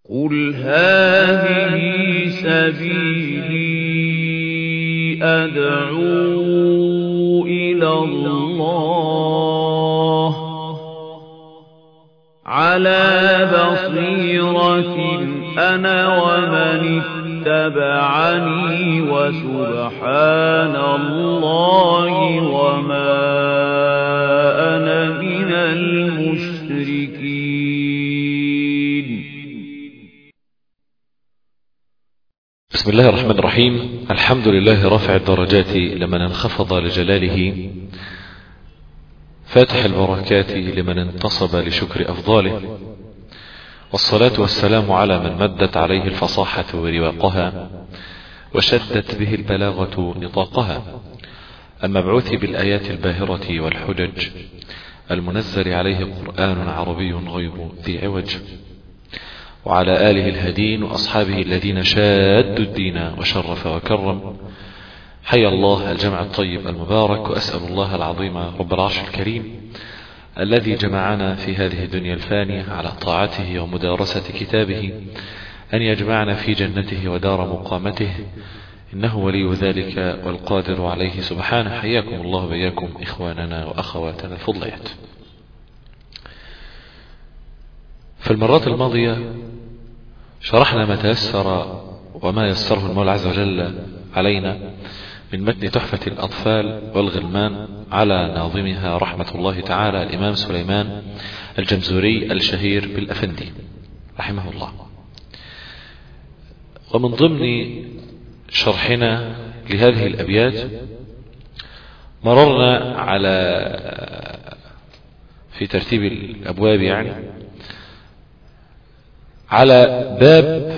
قُلْ هَٰذِهِ سَبِيلِي أَدْعُو إِلَى اللَّهِ ۚ عَلَىٰ بَصِيرَةٍ أَنَا وَمَنِ اتَّبَعَنِي ۖ وَسُبْحَانَ اللَّهِ وَمَا أَنَا مِنَ الْمُشْرِكِينَ بسم الله الرحمن الرحيم الحمد لله رافع الدرجات لمن انخفض لجلاله فاتح البركات لمن انتصب لشكر أفضاله والصلاة والسلام على من مدت عليه الفصاحة ورواقها وشدت به البلاغة نطاقها المبعوث بالآيات الباهرة والحجج المنزل عليه قرآن عربي غير ذي عوج وعلى آله الهدين وأصحابه الذين شادوا الدين وشرف وكرم حيا الله الجمع الطيب المبارك وأسأل الله العظيم رب العرش الكريم الذي جمعنا في هذه الدنيا الفانية على طاعته ومدارسة كتابه أن يجمعنا في جنته ودار مقامته إنه ولي ذلك والقادر عليه سبحانه حياكم الله بياكم إخواننا وأخواتنا الفضليات في المرات الماضية شرحنا ما تيسر وما يسره المولى عز وجل علينا من متن تحفة الأطفال والغلمان على ناظمها رحمة الله تعالى الإمام سليمان الجمزوري الشهير بالأفندي رحمه الله ومن ضمن شرحنا لهذه الأبيات مررنا على في ترتيب الأبواب يعني على باب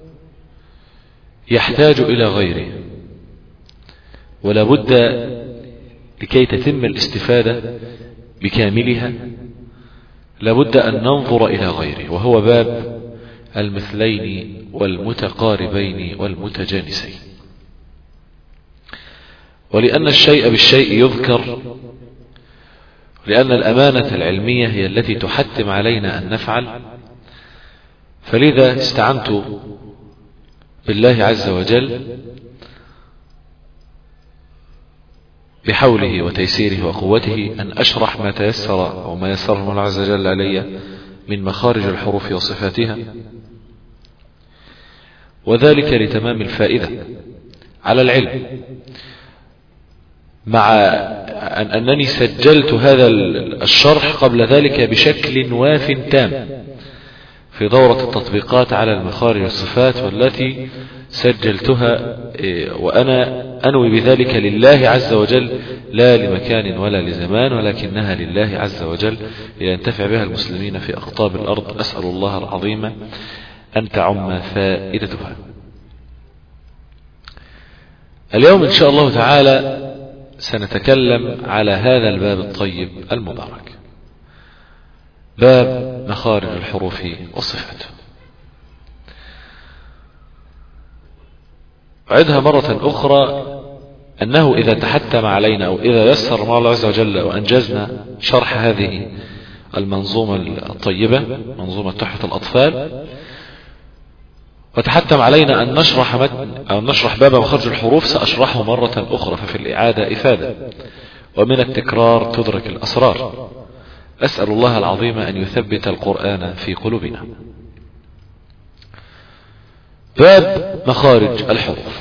يحتاج إلى غيره ولا بد لكي تتم الاستفادة بكاملها لابد أن ننظر إلى غيره وهو باب المثلين والمتقاربين والمتجانسين ولأن الشيء بالشيء يذكر لأن الأمانة العلمية هي التي تحتم علينا أن نفعل فلذا استعنت بالله عز وجل بحوله وتيسيره وقوته أن أشرح ما تيسر أو ما يسره الله عز وجل علي من مخارج الحروف وصفاتها وذلك لتمام الفائدة على العلم مع أن أنني سجلت هذا الشرح قبل ذلك بشكل واف تام في دورة التطبيقات على المخارج والصفات والتي سجلتها وأنا أنوي بذلك لله عز وجل لا لمكان ولا لزمان ولكنها لله عز وجل لينتفع بها المسلمين في أقطاب الأرض أسأل الله العظيم أن تعم فائدتها اليوم إن شاء الله تعالى سنتكلم على هذا الباب الطيب المبارك باب مخارج الحروف والصفات أعدها مرة أخرى أنه إذا تحتم علينا أو إذا يسر الله عز وجل وأنجزنا شرح هذه المنظومة الطيبة منظومة تحفة الأطفال وتحتم علينا أن نشرح متن أو نشرح باب مخرج الحروف سأشرحه مرة أخرى ففي الإعادة إفادة ومن التكرار تدرك الأسرار أسأل الله العظيم أن يثبت القرآن في قلوبنا باب مخارج الحروف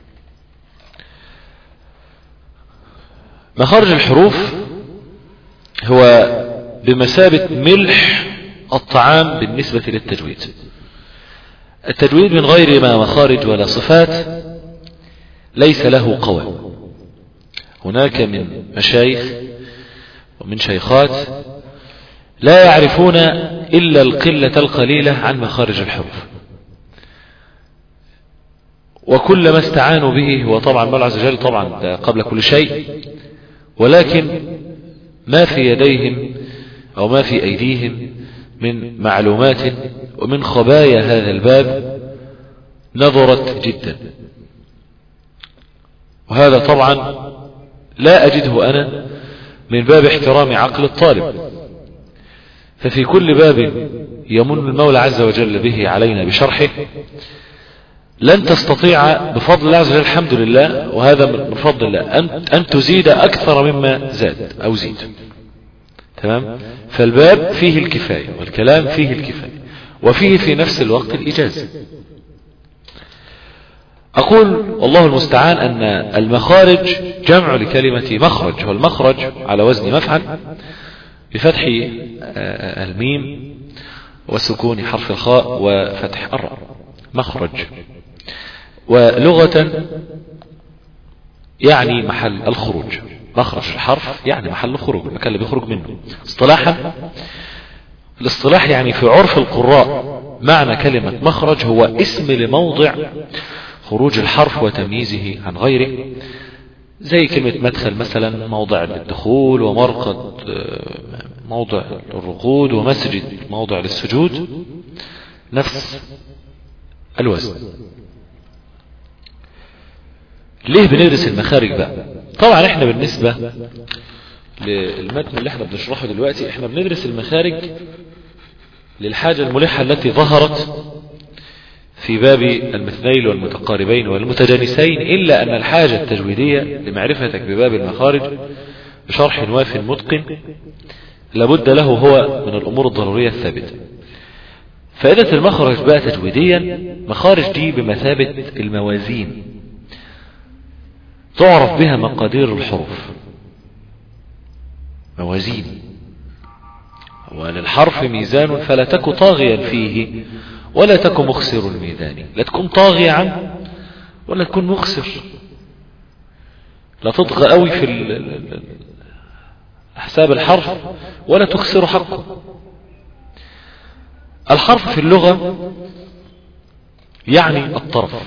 مخارج الحروف هو بمثابة ملح الطعام بالنسبة للتجويد التجويد من غير ما مخارج ولا صفات ليس له قوى هناك من مشايخ ومن شيخات لا يعرفون إلا القلة القليلة عن مخارج الحروف وكل ما استعانوا به هو طبعا الله عز وجل طبعا قبل كل شيء ولكن ما في يديهم أو ما في أيديهم من معلومات ومن خبايا هذا الباب نظرت جدا وهذا طبعا لا أجده أنا من باب احترام عقل الطالب ففي كل باب يمن المولى عز وجل به علينا بشرحه لن تستطيع بفضل الله عز وجل الحمد لله وهذا من فضل الله أن, أن تزيد أكثر مما زاد أو زيد تمام فالباب فيه الكفاية والكلام فيه الكفاية وفيه في نفس الوقت الإجازة أقول والله المستعان أن المخارج جمع لكلمة مخرج والمخرج على وزن مفعل بفتح الميم وسكون حرف الخاء وفتح الراء مخرج ولغة يعني محل الخروج مخرج الحرف يعني محل الخروج المكان اللي بيخرج منه اصطلاحا الاصطلاح يعني في عرف القراء معنى كلمة مخرج هو اسم لموضع خروج الحرف وتمييزه عن غيره زي كلمة مدخل مثلا موضع للدخول ومرقد موضع الرقود ومسجد موضع للسجود نفس الوزن ليه بندرس المخارج بقى طبعا احنا بالنسبة للمتن اللي احنا بنشرحه دلوقتي احنا بندرس المخارج للحاجة الملحة التي ظهرت في باب المثنين والمتقاربين والمتجانسين إلا أن الحاجة التجويدية لمعرفتك بباب المخارج بشرح واف متقن لابد له هو من الأمور الضرورية الثابتة فائدة المخرج بقى تجويديا مخارج دي بمثابة الموازين تعرف بها مقادير الحروف موازين وللحرف ميزان فلا تك طاغيا فيه ولا تك مخسر الميزان لا تكون طاغي عنه ولا تكون مخسر لا تطغى قوي في حساب الحرف ولا تخسر حقه الحرف في اللغة يعني الطرف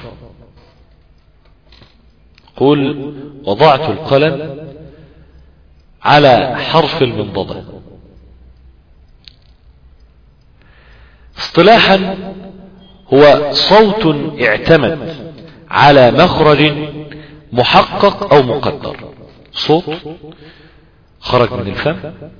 قل وضعت القلم على حرف المنضدة اصطلاحا هو صوت اعتمد على مخرج محقق او مقدر صوت خرج من الفم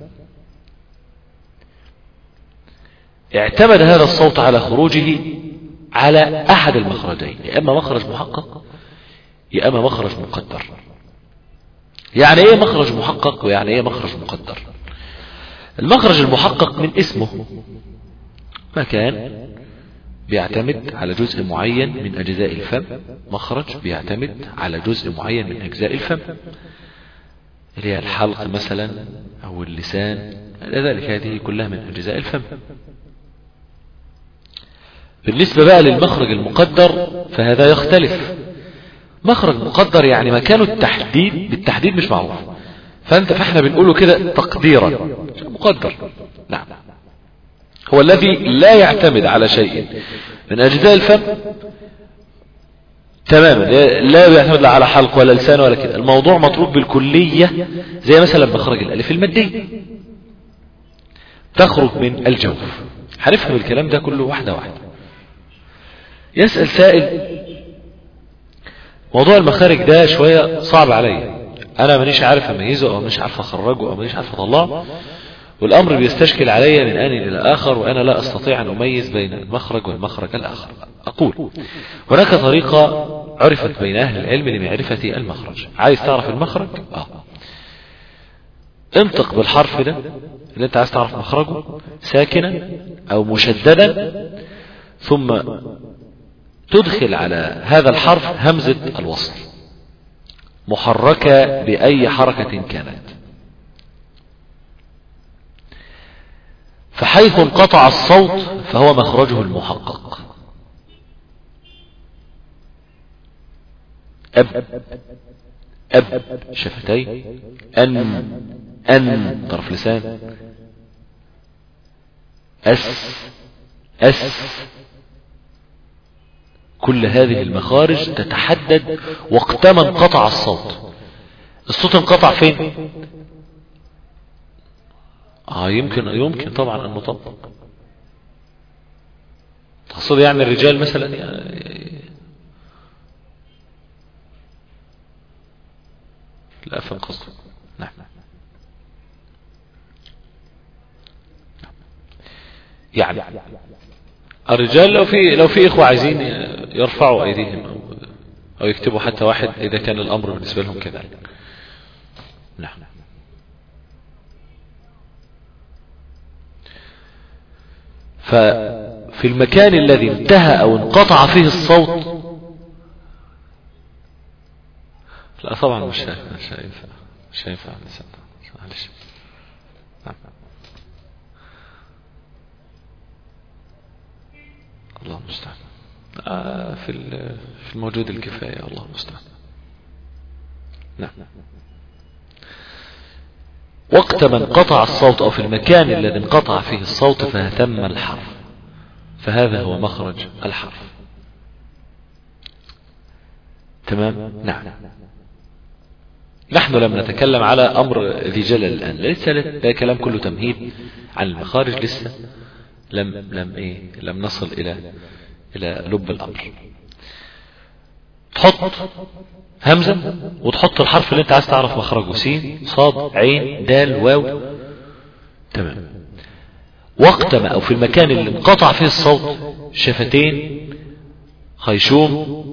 اعتمد هذا الصوت على خروجه على احد المخرجين يا اما مخرج محقق يا اما مخرج مقدر يعني ايه مخرج محقق ويعني ايه مخرج مقدر المخرج المحقق من اسمه مكان بيعتمد على جزء معين من أجزاء الفم مخرج بيعتمد على جزء معين من أجزاء الفم اللي هي الحلق مثلا أو اللسان ذلك هذه كلها من أجزاء الفم بالنسبة بقى للمخرج المقدر فهذا يختلف مخرج مقدر يعني مكانه التحديد بالتحديد مش معروف فأنت فاحنا بنقوله كده تقديرا مقدر نعم هو الذي لا يعتمد على شيء من أجزاء الفم تماما لا يعتمد لا على حلق ولا لسان ولا كده الموضوع مطلوب بالكلية زي مثلا مخرج الألف المادية تخرج من الجوف هنفهم الكلام ده كله واحدة واحدة يسأل سائل موضوع المخارج ده شوية صعب عليا انا مانيش عارف اميزه او مانيش عارف اخرجه او مانيش عارف اطلعه والامر بيستشكل علي من ان الى اخر وانا لا استطيع ان اميز بين المخرج والمخرج الاخر اقول هناك طريقة عرفت بين اهل العلم لمعرفة المخرج عايز تعرف المخرج اه انطق بالحرف ده اللي انت عايز تعرف مخرجه ساكنا او مشددا ثم تدخل على هذا الحرف همزة الوصل محركة بأي حركة كانت فحيث انقطع الصوت فهو مخرجه المحقق أب أب شفتي أن أن طرف لسان أس أس كل هذه المخارج تتحدد وقتما انقطع الصوت الصوت انقطع فين اه يمكن يمكن طبعا ان نطبق تقصد يعني الرجال مثلا يعني لا افهم قصدك نعم يعني الرجال لو في لو في إخوة عايزين يرفعوا أيديهم أو, أو يكتبوا حتى واحد إذا كان الأمر بالنسبة لهم كذلك نعم ففي المكان الذي انتهى أو انقطع فيه الصوت لا طبعا مش مش هينفع مش هينفع معلش نعم. الله المستعان آه في في الموجود الكفاية الله المستعان نعم وقت ما انقطع الصوت أو في المكان الذي انقطع فيه الصوت فثم الحرف فهذا هو مخرج الحرف تمام نعم نحن لم نتكلم على أمر ذي جلل الآن لسه ده كلام كله تمهيد عن المخارج لسه لم لم إيه لم نصل إلى إلى لب الأمر تحط همزة وتحط الحرف اللي انت عايز تعرف مخرجه سين صاد عين دال واو تمام وقت ما او في المكان اللي انقطع فيه الصوت شفتين خيشوم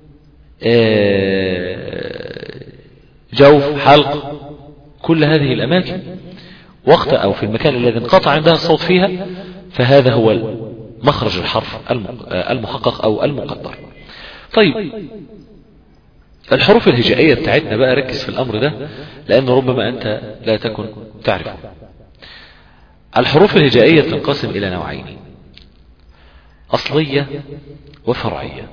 جوف حلق كل هذه الاماكن وقت او في المكان الذي انقطع عندها الصوت فيها فهذا هو مخرج الحرف المحقق او المقدر طيب الحروف الهجائية بتاعتنا بقى ركز في الأمر ده لأنه ربما أنت لا تكن تعرفه الحروف الهجائية تنقسم إلى نوعين أصلية وفرعية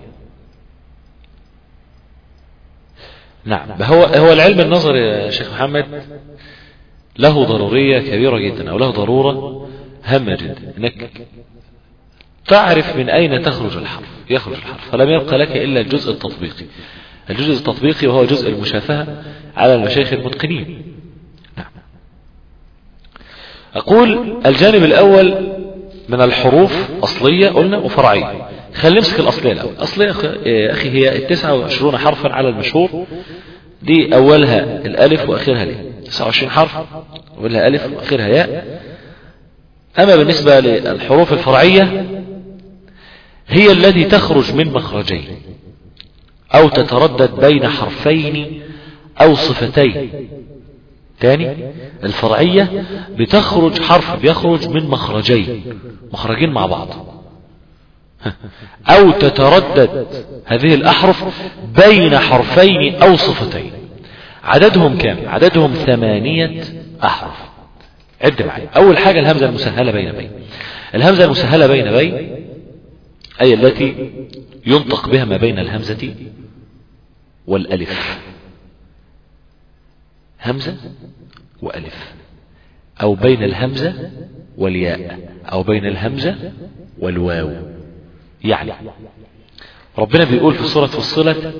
نعم هو هو العلم النظري يا شيخ محمد له ضرورية كبيرة جدا أو له ضرورة هامة جدا إنك تعرف من أين تخرج الحرف يخرج الحرف فلم يبقى لك إلا الجزء التطبيقي الجزء التطبيقي وهو جزء المشافهة على المشايخ المتقنين نعم أقول الجانب الأول من الحروف أصلية قلنا وفرعية خلينا نمسك الأصلية الأول أصلية يا أخي هي التسعة وعشرون حرفا على المشهور دي أولها الألف وآخرها ليه 29 حرف أولها ألف وآخرها ياء أما بالنسبة للحروف الفرعية هي التي تخرج من مخرجين أو تتردد بين حرفين أو صفتين تاني الفرعية بتخرج حرف بيخرج من مخرجين مخرجين مع بعض أو تتردد هذه الأحرف بين حرفين أو صفتين عددهم كام عددهم ثمانية أحرف عد معي أول حاجة الهمزة المسهلة بين بين الهمزة المسهلة بين بين أي التي ينطق بها ما بين الهمزة والألف همزة وألف أو بين الهمزة والياء أو بين الهمزة والواو يعني ربنا بيقول في سورة فصلت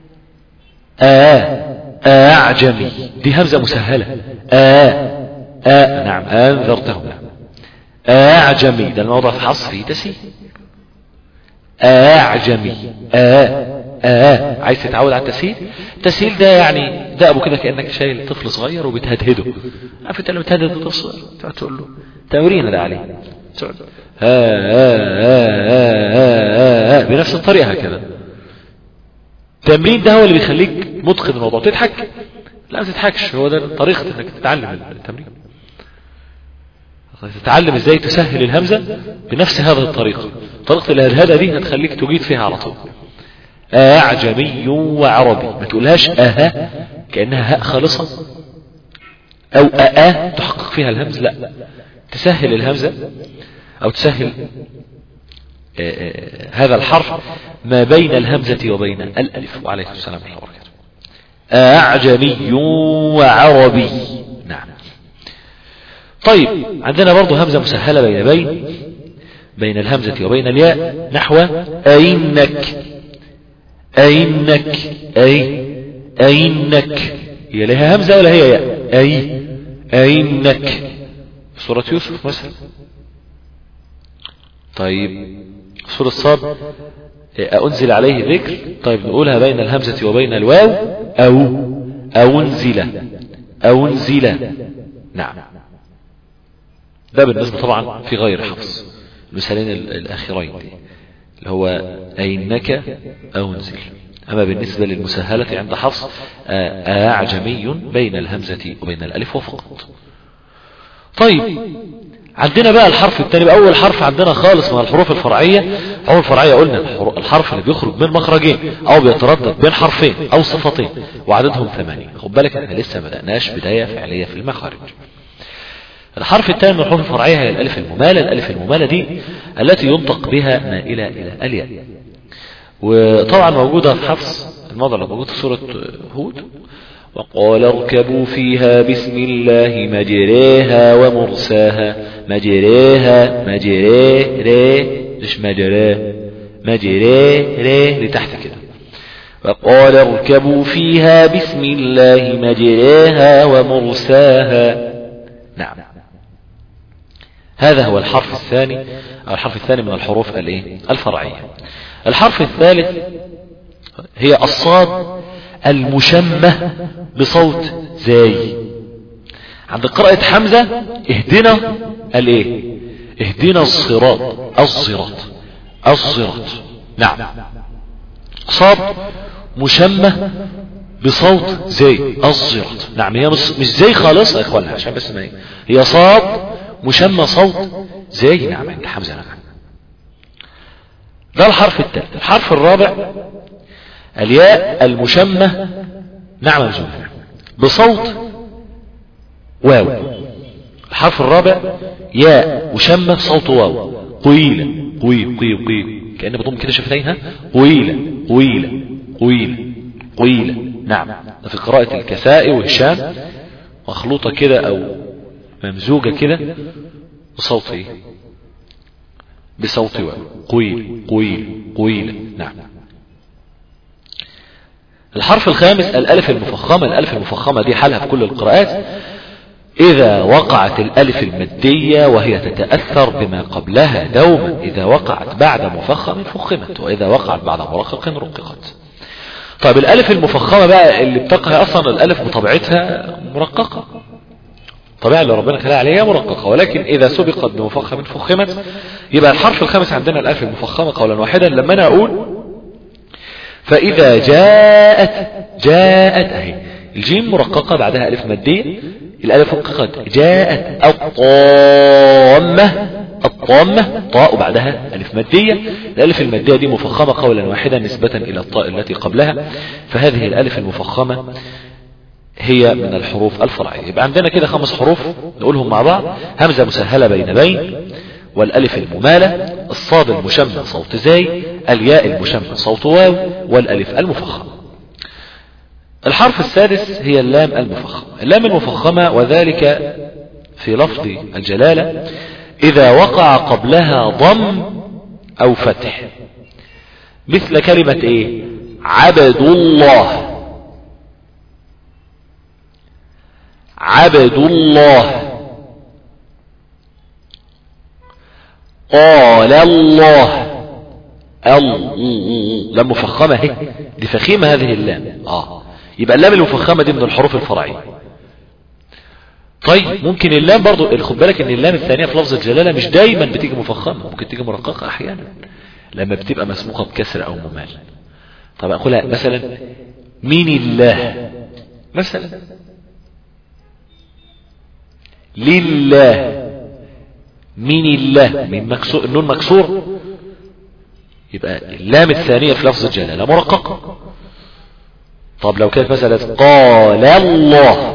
آه أعجمي دي همزة مسهلة آه آه نعم أنذرتهم نعم أعجمي ده الموضع في حصر فيه تسهيل أعجمي آه آه عايز تتعود على التسهيل التسهيل ده يعني ده ابو كده كانك شايل طفل صغير وبتهدهده عارف انت لما بتهدد طفل صغير تقعد تقول له تمرين ده عليه تقعد آه آه آه آه آه بنفس الطريقه هكذا التمرين ده هو اللي بيخليك متقن الموضوع تضحك لا ما تضحكش هو ده طريقه انك تتعلم التمرين تتعلم ازاي تسهل الهمزه بنفس هذه الطريقه طريقه الهدهده دي هتخليك تجيد فيها على طول أعجمي وعربي ما تقولهاش أها كأنها هاء خالصة أو أأ تحقق فيها الهمز لا تسهل الهمزة أو تسهل آآ آآ هذا الحرف ما بين الهمزة وبين الألف وعليكم السلام ورحمة الله وبركاته أعجمي وعربي نعم طيب عندنا برضو همزة مسهلة بين بين بين الهمزة وبين الياء نحو أينك أينك أي أينك هي لها همزة ولا هي ياء أي أينك سورة يوسف مثلا طيب سورة صاد أنزل عليه ذكر طيب نقولها بين الهمزة وبين الواو أو أو انزل أو انزل نعم ده بالنسبة طبعا في غير حفظ المثالين الأخيرين دي اللي هو أينك أو انزل أما بالنسبة للمسهلة عند حفص أعجمي بين الهمزة وبين الألف وفقط طيب عندنا بقى الحرف الثاني بأول حرف عندنا خالص من الحروف الفرعية أول فرعية قلنا الحرف اللي بيخرج من مخرجين أو بيتردد بين حرفين أو صفتين وعددهم ثمانية خد بالك احنا لسه ما بدأناش بداية فعلية في المخارج الحرف الثاني من الحروف الفرعية هي الألف الممالة الألف الممالة دي التي ينطق بها مائلة إلى الياء وطبعا موجودة في حفص الموضع اللي موجود في سورة هود وقال اركبوا فيها بسم الله مجريها ومرساها مجريها مجريه ري مش مجريه مجريه ري لتحت كده وقال اركبوا فيها بسم الله مجريها ومرساها نعم هذا هو الحرف الثاني أو الحرف الثاني من الحروف الايه الفرعية الحرف الثالث هي الصاد المشمة بصوت زاي عند قراءة حمزة اهدنا الايه اهدنا الصراط الصراط الصراط نعم صاد مشمة بصوت زي الصراط نعم هي مش زي خالص يا اخوانا عشان بس ما هي صاد مشمة صوت زي نعم عند حمزة نعم ده الحرف الثالث الحرف الرابع الياء المشمة نعم مجمع بصوت واو الحرف الرابع ياء مشمة بصوت واو قويلة قويل قويل قويل كأن بضم كده شفتيها قويلة قويلة قويلة قويلة نعم في قراءة الكسائي وهشام مخلوطة كده او ممزوجة كده بصوت ايه بصوت واو قويل قويل قويلة نعم الحرف الخامس الألف المفخمة الألف المفخمة دي حالها في كل القراءات إذا وقعت الألف المادية وهي تتأثر بما قبلها دوما إذا وقعت بعد مفخم فخمت وإذا وقعت بعد مرقق رققت طيب الألف المفخمة بقى اللي بتقع أصلا الألف بطبيعتها مرققة طبيعة اللي ربنا خلقها عليها مرققة ولكن إذا سبقت بمفخم فخمت يبقى الحرف الخامس عندنا الألف المفخمة قولا واحدا لما أنا أقول فإذا جاءت جاءت أهي الجيم مرققة بعدها ألف مادية الألف فققت جاءت الطامة الطامة طاء وبعدها ألف مادية الألف المادية دي مفخمة قولا واحدا نسبة إلى الطاء التي قبلها فهذه الألف المفخمة هي من الحروف الفرعية يبقى عندنا كده خمس حروف نقولهم مع بعض همزة مسهلة بين بين والألف الممالة الصاد المشمع صوت زي الياء المشمع صوت واو والألف المفخمة الحرف السادس هي اللام المفخمة اللام المفخمة وذلك في لفظ الجلالة إذا وقع قبلها ضم أو فتح مثل كلمة إيه عبد الله عبد الله قال الله لام مفخمة اهي دي فخيمة هذه اللام اه يبقى اللام المفخمة دي من الحروف الفرعية طيب ممكن اللام برضو خد بالك ان اللام الثانية في لفظ الجلالة مش دايما بتيجي مفخمة ممكن تيجي مرققة احيانا لما بتبقى مسموقة بكسر او ممال طب اقولها مثلا مين الله مثلا لله من الله من مكسور النون مكسور يبقى اللام الثانية في لفظ الجلالة مرققة طب لو كانت مثلا قال الله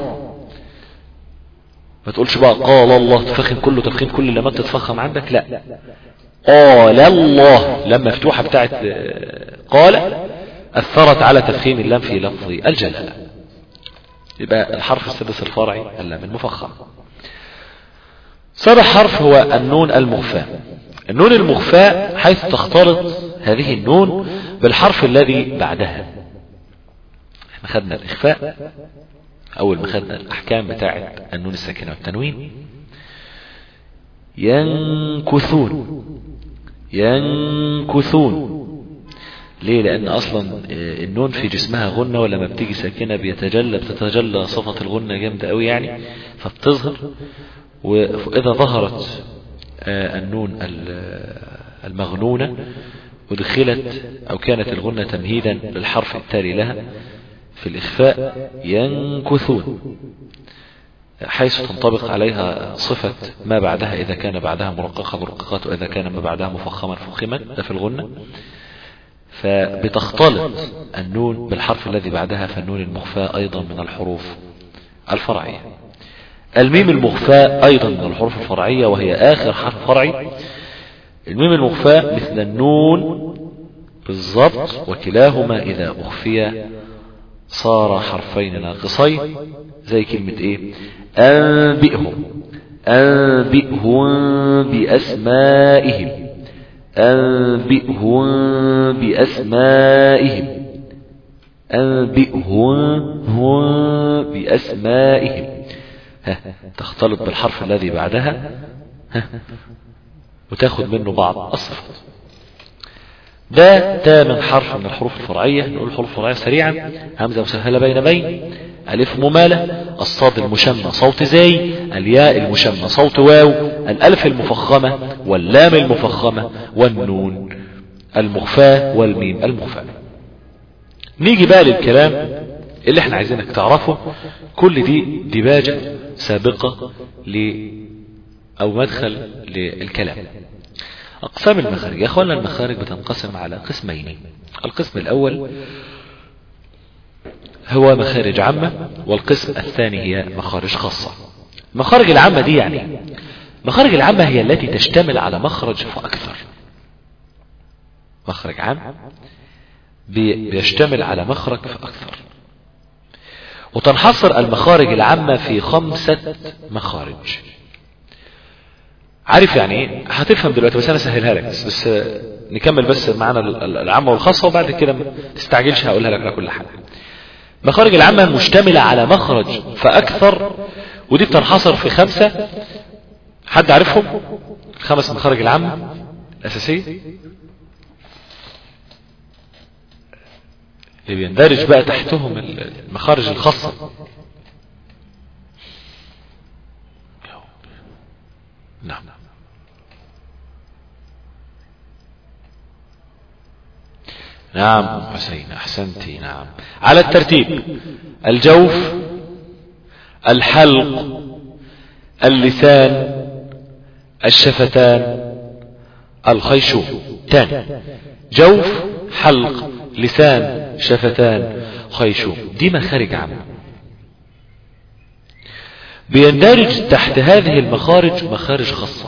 ما تقولش بقى قال الله تفخم كله تفخيم كل اللامات تتفخم عندك لا قال الله لما مفتوحة بتاعت قال أثرت على تفخيم اللام في لفظ الجلالة يبقى الحرف السادس الفرعي اللام المفخم سابع حرف هو النون المخفاء النون المخفاء حيث تختلط هذه النون بالحرف الذي بعدها احنا خدنا الإخفاء أول ما خدنا الأحكام بتاعة النون الساكنة والتنوين ينكثون ينكثون ليه لأن أصلا النون في جسمها غنة ولما بتيجي ساكنة بيتجلى بتتجلى صفة الغنة جامدة قوي يعني فبتظهر وإذا ظهرت آه، النون المغنونة أدخلت أو كانت الغنة تمهيدا للحرف التالي لها في الإخفاء ينكثون حيث تنطبق عليها صفة ما بعدها إذا كان بعدها مرققة مرققات وإذا كان ما بعدها مفخما فخما ده في الغنة فبتختلط النون بالحرف الذي بعدها فالنون المخفاة أيضا من الحروف الفرعية الميم المخفاة أيضا من الحروف الفرعية وهي آخر حرف فرعي الميم المخفاة مثل النون بالضبط وكلاهما إذا أخفي صار حرفين ناقصين زي كلمة إيه أنبئهم أنبئهم بأسمائهم أنبئهم بأسمائهم أنبئهم بأسمائهم ها تختلط بالحرف الذي بعدها ها وتاخد منه بعض الصفات ده تامن حرف من الحروف الفرعية نقول الحروف الفرعية سريعا همزة مسهلة بين بين ألف ممالة الصاد المشمى صوت زي الياء المشمى صوت واو الألف المفخمة واللام المفخمة والنون المخفاة والميم المخفاة نيجي بقى للكلام اللي احنا عايزينك تعرفه كل دي دباجة سابقة ل او مدخل للكلام اقسام المخارج يا اخوانا المخارج بتنقسم على قسمين القسم الاول هو مخارج عامة والقسم الثاني هي مخارج خاصة مخارج العامة دي يعني مخارج العامة هي التي تشتمل على مخرج فأكثر مخرج عام بيشتمل على مخرج فأكثر وتنحصر المخارج العامة في خمسة مخارج عارف يعني ايه هتفهم دلوقتي بس انا اسهلها لك بس, بس نكمل بس معانا العامة والخاصة وبعد كده ما تستعجلش هقولها لك على كل حاجة مخارج العامة مشتملة على مخرج فأكثر ودي بتنحصر في خمسة حد عارفهم الخمس مخارج العامة الأساسية اللي بيندرج بقى تحتهم المخارج الخاصة نعم نعم أم حسين أحسنتي نعم على الترتيب الجوف الحلق اللسان الشفتان الخيشوم تاني جوف حلق لسان شفتان خيشوم دي مخارج عامة بيندرج تحت هذه المخارج مخارج خاصة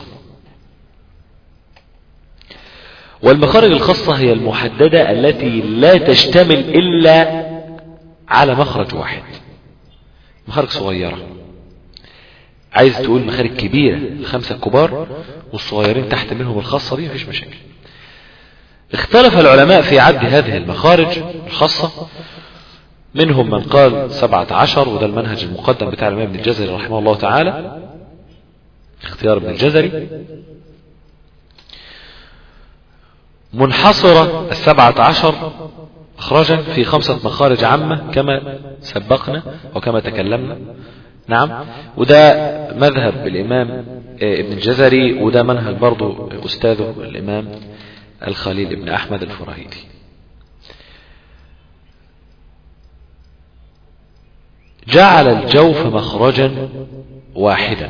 والمخارج الخاصة هي المحددة التي لا تشتمل إلا على مخرج واحد مخارج صغيرة عايز تقول مخارج كبيرة الخمسة الكبار والصغيرين تحت منهم الخاصة دي مفيش مشاكل اختلف العلماء في عد هذه المخارج الخاصة منهم من قال سبعة عشر وده المنهج المقدم بتاع الإمام ابن الجزري رحمه الله تعالى اختيار ابن الجزري منحصرة السبعة عشر مخرجا في خمسة مخارج عامة كما سبقنا وكما تكلمنا نعم وده مذهب الإمام ابن الجزري وده منهج برضو أستاذه الإمام الخليل بن أحمد الفراهيدي جعل الجوف مخرجا واحدا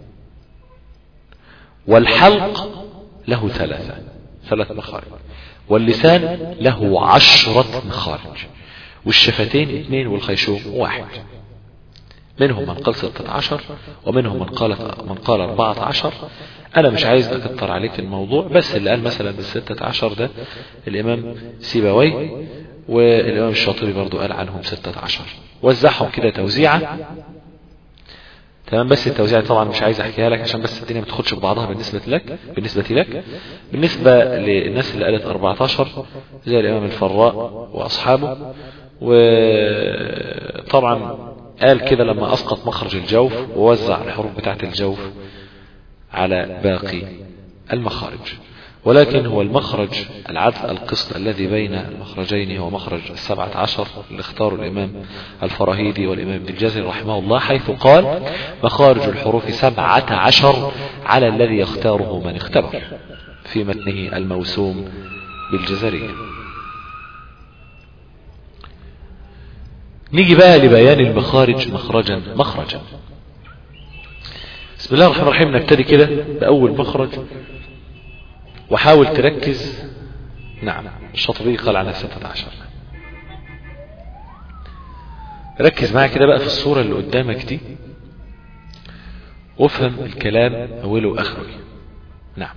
والحلق له ثلاثة ثلاث مخارج واللسان له عشرة مخارج والشفتين اثنين والخيشوم واحد منهم من قال ستة عشر ومنهم من قال من قال أربعة عشر أنا مش عايز أكتر عليك الموضوع بس اللي قال مثلا بالستة عشر ده الإمام سيبوي والإمام الشاطبي برضو قال عنهم ستة عشر وزعهم كده توزيعة تمام بس التوزيع طبعا مش عايز احكيها لك عشان بس الدنيا ما تاخدش ببعضها بالنسبة لك بالنسبة لك بالنسبة للناس اللي قالت 14 زي الامام الفراء واصحابه وطبعا قال كده لما اسقط مخرج الجوف ووزع الحروف بتاعة الجوف على باقي المخارج ولكن هو المخرج العدل القسط الذي بين المخرجين هو مخرج السبعة عشر اللي اختاره الإمام الفراهيدي والإمام ابن الجزري رحمه الله حيث قال مخارج الحروف سبعة عشر على الذي يختاره من اختبر في متنه الموسوم بالجزرية نيجي بقى لبيان المخارج مخرجا مخرجا بسم الله الرحمن الرحيم نبتدي كده بأول مخرج وحاول تركز نعم الشاطبي قال عنها ستة عشر ركز معايا كده بقى في الصورة اللي قدامك دي وافهم الكلام أوله وآخره نعم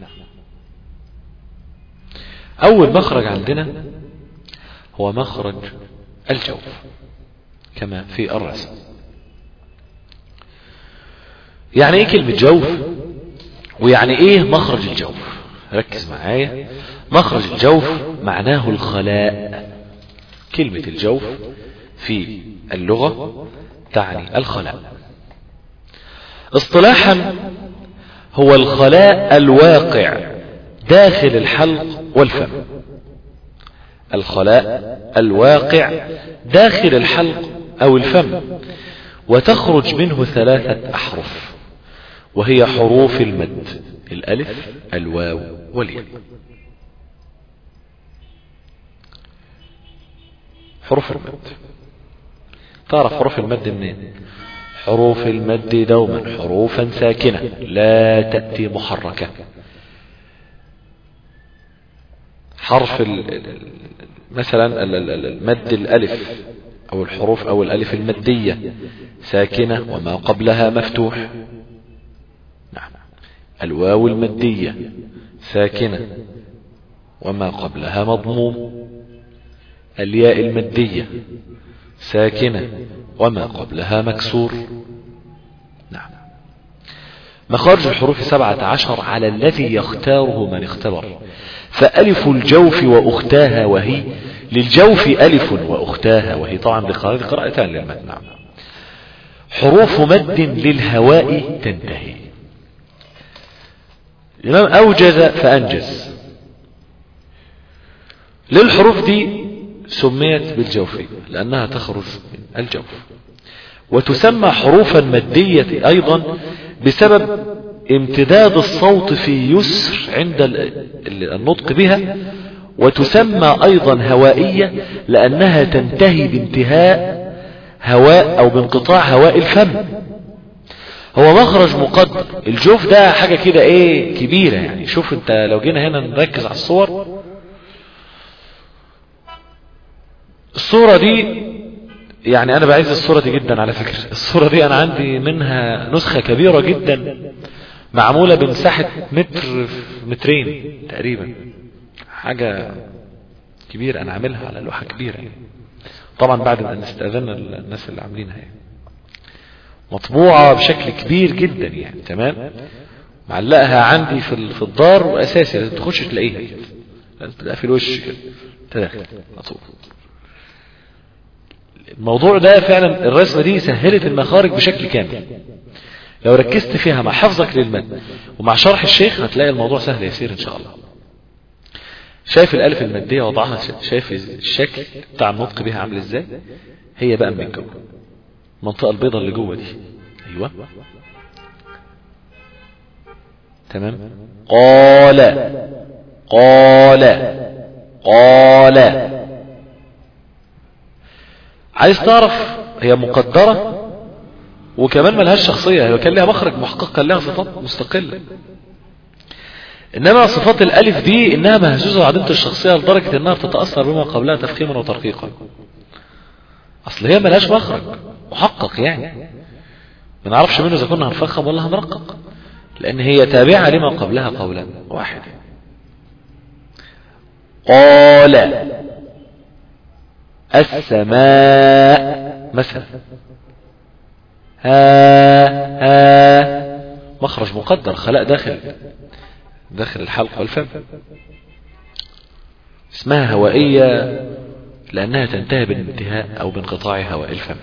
أول مخرج عندنا هو مخرج الجوف كما في الرسم يعني ايه كلمة جوف ويعني ايه مخرج الجوف ركز معايا مخرج الجوف معناه الخلاء كلمة الجوف في اللغة تعني الخلاء اصطلاحا هو الخلاء الواقع داخل الحلق والفم الخلاء الواقع داخل الحلق أو الفم وتخرج منه ثلاثة أحرف وهي حروف المد الألف الواو والياء حروف المد تعرف حروف المد منين حروف المد دوما حروفا ساكنة لا تأتي محركة حرف مثلا المد الألف أو الحروف أو الألف المدية ساكنة وما قبلها مفتوح نعم الواو المدية ساكنة وما قبلها مضموم الياء المدية ساكنة وما قبلها مكسور نعم مخارج الحروف سبعة عشر على الذي يختاره من اختبر فألف الجوف وأختاها وهي للجوف ألف وأختاها وهي طبعا بقراءة قراءتان للمتن نعم حروف مد للهواء تنتهي الإمام أوجز فأنجز للحروف دي سميت بالجوفية لأنها تخرج من الجوف وتسمى حروفا مدية أيضا بسبب امتداد الصوت في يسر عند النطق بها وتسمى أيضا هوائية لأنها تنتهي بانتهاء هواء أو بانقطاع هواء الفم هو مخرج مقدر الجوف ده حاجة كده ايه كبيرة يعني شوف انت لو جينا هنا نركز على الصور الصورة دي يعني انا بعز الصورة دي جدا على فكرة الصورة دي انا عندي منها نسخة كبيرة جدا معمولة بمساحة متر مترين تقريبا حاجة كبيرة انا عاملها على لوحة كبيرة يعني. طبعا بعد ما نستأذن الناس اللي عاملينها يعني. مطبوعة بشكل كبير جدا يعني تمام معلقها عندي في في الدار واساسي لازم تخش تلاقيها كده لازم تلاقيها في الوش كده تدخل مطبوع الموضوع ده فعلا الرسمة دي سهلت المخارج بشكل كامل لو ركزت فيها مع حفظك للمد ومع شرح الشيخ هتلاقي الموضوع سهل يسير ان شاء الله شايف الالف المادية وضعها شايف الشكل بتاع النطق بها عامل ازاي هي بقى من جوه المنطقة البيضاء اللي جوه دي ايوه تمام قال قال قال عايز تعرف هي مقدرة وكمان ملهاش شخصية هي كان لها مخرج محقق كان لها صفات مستقلة انما صفات الالف دي انها مهزوزة وعديمة الشخصية لدرجة انها بتتأثر بما قبلها تفخيما وترقيقا اصل هي ملهاش مخرج محقق يعني ما نعرفش منه اذا كنا هنفخم ولا هنرقق لان هي تابعة لما قبلها قولا واحد قال السماء مثلا ها ها مخرج مقدر خلاء داخل داخل الحلق والفم اسمها هوائية لأنها تنتهي بالانتهاء أو بانقطاع هواء الفم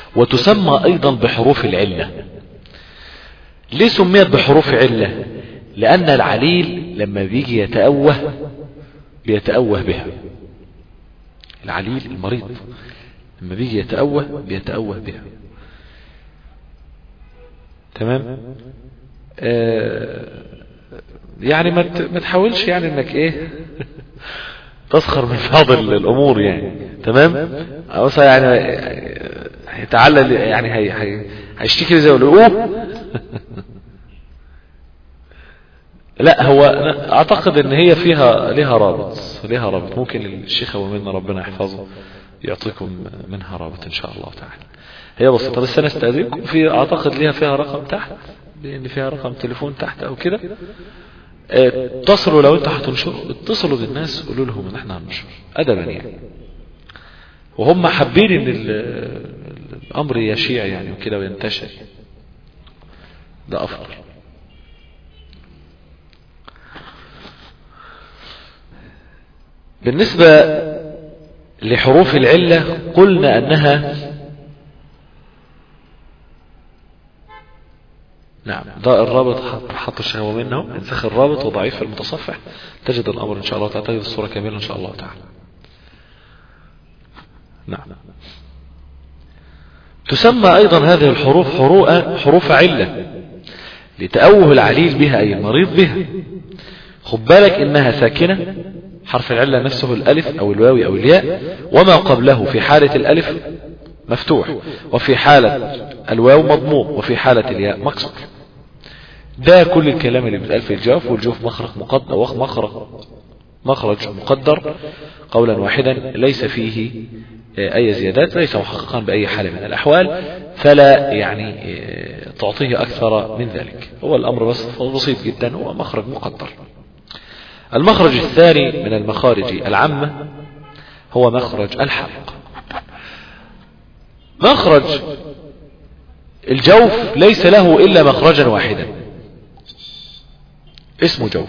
وتسمى أيضا بحروف العلة ليه سميت بحروف علة لأن العليل لما بيجي يتأوه بيتأوه بها العليل المريض لما بيجي يتأوه بيتأوه بها تمام آه يعني ما ما تحاولش يعني انك ايه تسخر من بعض الامور يعني تمام مثلا يعني هيتعلل يعني هي هي هيشتكي زي ما لا هو اعتقد ان هي فيها ليها رابط ليها رابط ممكن الشيخ ابو منا ربنا يحفظه يعطيكم منها رابط ان شاء الله تعالى هي بسيطة بس انا استاذنكم في اعتقد ليها فيها رقم تحت لان فيها رقم تليفون تحت او كده اتصلوا لو انت هتنشروا اتصلوا بالناس قولوا لهم ان احنا هننشر ادبا يعني وهم حابين ان الامر يشيع يعني وكده وينتشر ده افضل بالنسبة لحروف العلة قلنا انها نعم ده الرابط حط الشهوة منه انسخ الرابط وضعيف المتصفح تجد الأمر إن شاء الله تعالى تجد الصورة كاملة إن شاء الله تعالى نعم تسمى أيضا هذه الحروف حروف علة لتأوه العليل بها أي المريض بها خد بالك إنها ساكنة حرف العلة نفسه الألف أو الواو أو الياء وما قبله في حالة الألف مفتوح وفي حالة الواو مضموم وفي حالة الياء مكسور ده كل الكلام اللي بيتقال في الجوف والجوف مخرج مقدر مخرج مخرج مقدر قولا واحدا ليس فيه أي زيادات ليس محققا بأي حال من الأحوال فلا يعني تعطيه أكثر من ذلك هو الأمر بس بسيط جدا هو مخرج مقدر المخرج الثاني من المخارج العامة هو مخرج الحلق مخرج الجوف ليس له إلا مخرجا واحدا اسمه جوف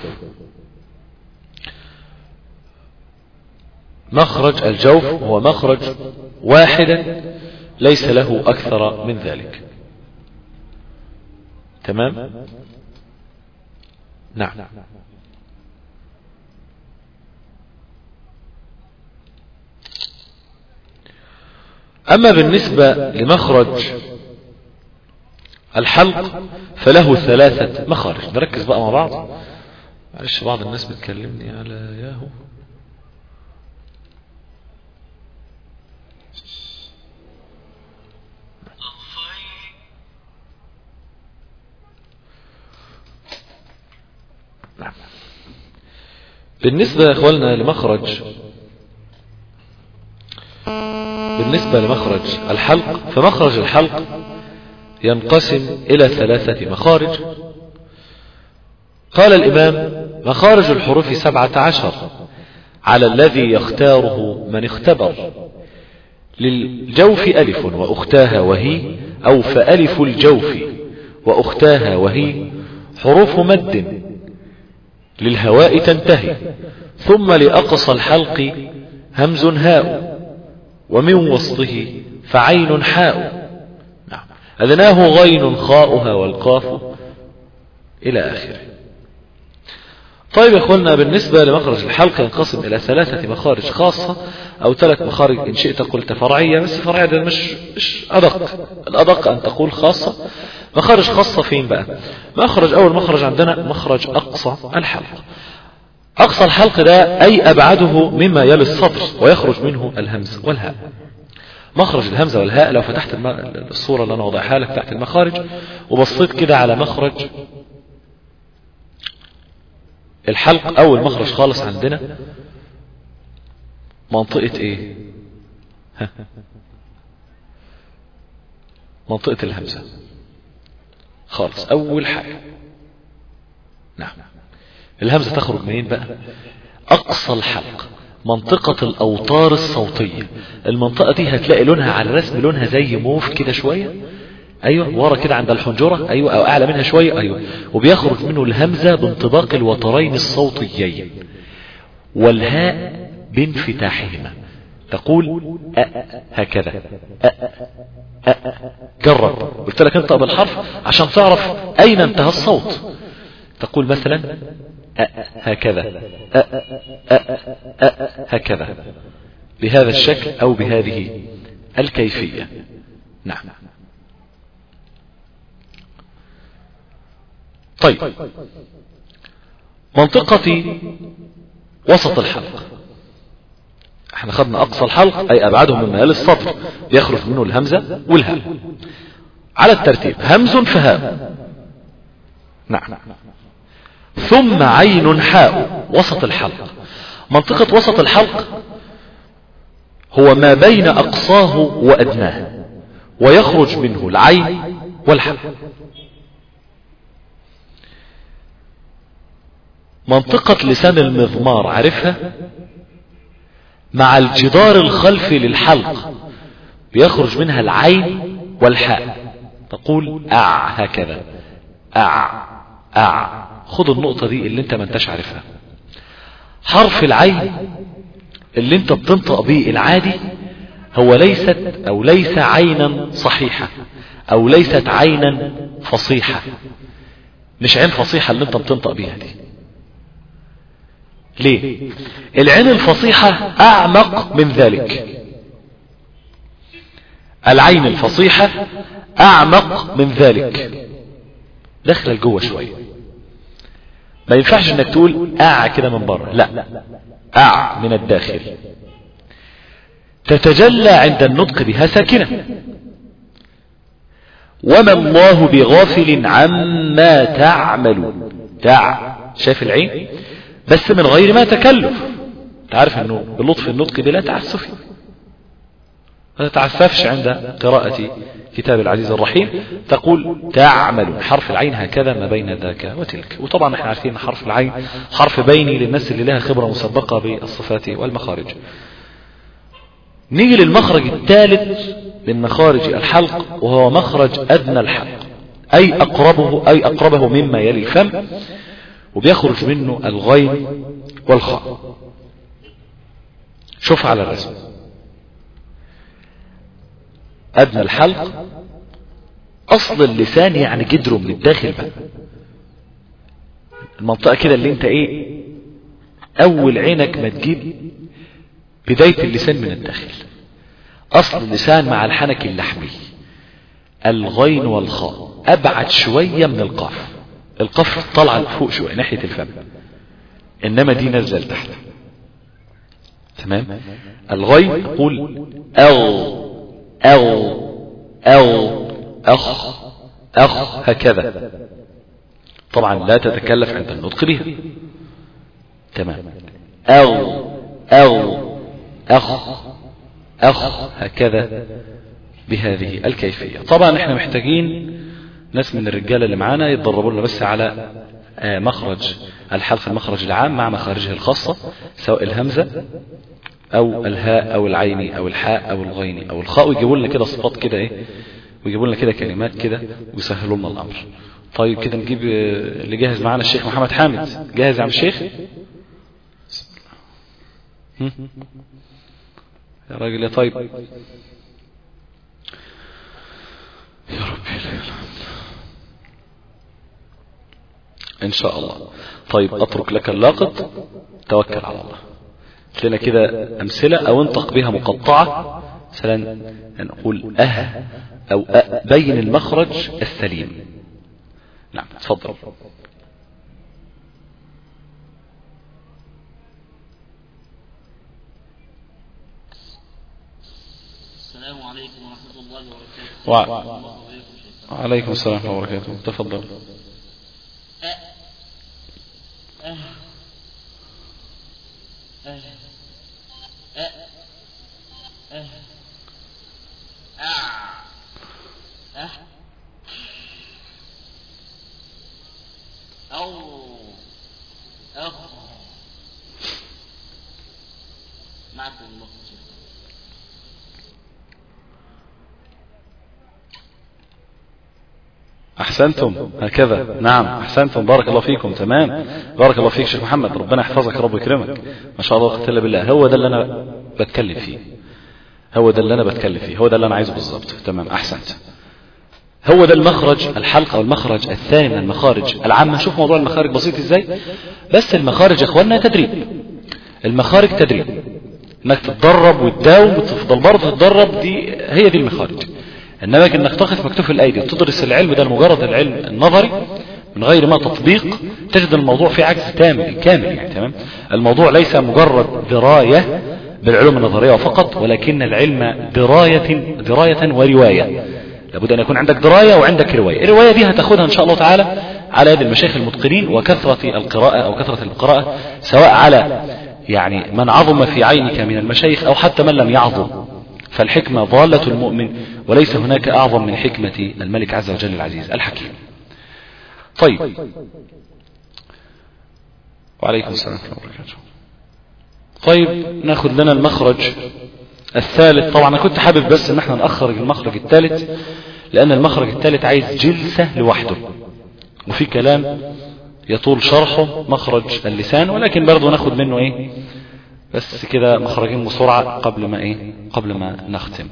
مخرج الجوف هو مخرج واحدا ليس له أكثر من ذلك تمام نعم أما بالنسبة لمخرج الحلق فله ثلاثة مخارج نركز بقى مع بعض معلش بعض الناس بتكلمني على ياهو نعم بالنسبة يا اخواننا لمخرج بالنسبة لمخرج الحلق فمخرج الحلق ينقسم إلى ثلاثة مخارج قال الإمام مخارج الحروف سبعة عشر على الذي يختاره من اختبر للجوف ألف وأختاها وهي أو فألف الجوف وأختاها وهي حروف مد للهواء تنتهي ثم لأقصى الحلق همز هاء ومن وسطه فعين حاء نعم أذناه غين خاؤها والقاف إلى آخره طيب يا اخوانا بالنسبة لمخرج الحلقة ينقسم إلى ثلاثة مخارج خاصة أو ثلاث مخارج إن شئت قلت فرعية بس فرعية ده مش, مش أدق الأدق أن تقول خاصة مخارج خاصة فين بقى مخرج أول مخرج عندنا مخرج أقصى الحلق أقصى الحلق ده أي أبعده مما يلي السطر ويخرج منه الهمز والهاء مخرج الهمزة والهاء لو فتحت الصورة اللي أنا وضعها لك تحت المخارج وبصيت كده على مخرج الحلق أول مخرج خالص عندنا منطقة إيه ها. منطقة الهمزة خالص أول حاجة نعم الهمزة تخرج منين بقى أقصى الحلق منطقة الأوتار الصوتية المنطقة دي هتلاقي لونها على الرسم لونها زي موف كده شوية أيوة ورا كده عند الحنجرة أيوة أو أعلى منها شوية أيوة وبيخرج منه الهمزة بانطباق الوترين الصوتيين والهاء بانفتاحهما تقول أ هكذا أ أ جرب قلت لك انطق بالحرف عشان تعرف أين انتهى الصوت تقول مثلا أ هكذا أ أ أ هكذا بهذا الشكل أو بهذه الكيفية نعم طيب منطقة وسط الحلق احنا خدنا اقصى الحلق اي ابعده من ميال السطر يخرج منه الهمزة والهاء على الترتيب همز فهاء نعم ثم عين حاء وسط الحلق منطقة وسط الحلق هو ما بين أقصاه وأدناه ويخرج منه العين والحاء منطقة لسان المضمار عارفها مع الجدار الخلفي للحلق بيخرج منها العين والحاء تقول أع هكذا أع أع خد النقطة دي اللي انت ما انتش عارفها حرف العين اللي انت بتنطق به العادي هو ليست او ليس عينا صحيحة او ليست عينا فصيحة مش عين فصيحة اللي انت بتنطق بيها دي ليه العين الفصيحة اعمق من ذلك العين الفصيحة اعمق من ذلك داخله لجوه شويه ما ينفعش انك تقول اع كده من بره لا اع من الداخل تتجلى عند النطق بها ساكنة وما الله بغافل عما تعملون تع شايف العين بس من غير ما تكلف تعرف انه بلطف النطق بلا تعسف ما تتعففش عند قراءة كتاب العزيز الرحيم تقول تعمل حرف العين هكذا ما بين ذاك وتلك وطبعا احنا عارفين حرف العين حرف بيني للناس اللي لها خبرة مسبقة بالصفات والمخارج نيجي للمخرج الثالث من مخارج الحلق وهو مخرج أدنى الحلق أي أقربه أي أقربه مما يلي الفم وبيخرج منه الغين والخاء شوف على الرسم أدنى الحلق أصل اللسان يعني جدره من الداخل بقى المنطقة كده اللي انت ايه أول عينك ما تجيب بداية اللسان من الداخل أصل اللسان مع الحنك اللحمي الغين والخاء أبعد شوية من القاف القاف طالعة فوق شوية ناحية الفم إنما دي نزل تحت تمام الغين يقول أو أو أو أخ أخ هكذا طبعا لا تتكلف عند النطق بها تمام أو أو أخ أخ هكذا بهذه الكيفية طبعا احنا محتاجين ناس من الرجال اللي معانا يتدربوا لنا بس على مخرج الحلق المخرج العام مع مخارجه الخاصة سواء الهمزة او الهاء او العين او الحاء او الغين او الخاء ويجيبوا لنا كده صفات كده ايه ويجيبوا لنا كده كلمات كده ويسهلوا لنا الامر طيب كده نجيب اللي جاهز معانا الشيخ محمد حامد جاهز يا عم الشيخ يا راجل يا طيب يا ربي ان شاء الله طيب اترك لك اللاقط توكل على الله لنا كده امثلة او انطق بها مقطعة مثلا نقول اه او أه بين المخرج السليم نعم تفضل السلام عليكم ورحمة الله وبركاته وع... وعليكم السلام ورحمة الله وبركاته تفضل أه أه أه أه أه أع أه أو أخ معكم الله أحسنتم هكذا نعم أحسنتم بارك الله فيكم تمام بارك الله فيك شيخ محمد ربنا يحفظك رب يكرمك ما شاء الله قلت بالله هو ده اللي أنا بتكلم فيه هو ده اللي أنا بتكلم فيه هو ده اللي أنا عايزه بالظبط تمام أحسنت هو ده المخرج الحلقة او المخرج الثاني من المخارج العامة شوف موضوع المخارج بسيط ازاي بس المخارج يا اخوانا تدريب المخارج تدريب انك تتدرب وتداوم وتفضل برضه تتدرب دي هي دي المخارج انما انك تقف مكتوف الايدي وتدرس العلم ده مجرد العلم النظري من غير ما تطبيق تجد الموضوع فيه عجز تام كامل يعني تمام الموضوع ليس مجرد دراية بالعلوم النظرية فقط ولكن العلم دراية دراية ورواية لابد أن يكون عندك دراية وعندك رواية الرواية دي هتاخدها إن شاء الله تعالى على يد المشايخ المتقنين وكثرة القراءة أو كثرة القراءة سواء على يعني من عظم في عينك من المشايخ أو حتى من لم يعظم فالحكمة ضالة المؤمن وليس هناك أعظم من حكمة الملك عز وجل العزيز الحكيم طيب وعليكم السلام ورحمة الله وبركاته طيب ناخذ لنا المخرج الثالث طبعا انا كنت حابب بس ان احنا نأخرج المخرج الثالث لان المخرج الثالث عايز جلسة لوحده وفي كلام يطول شرحه مخرج اللسان ولكن برضه ناخد منه ايه بس كده مخرجين بسرعة قبل ما ايه قبل ما نختم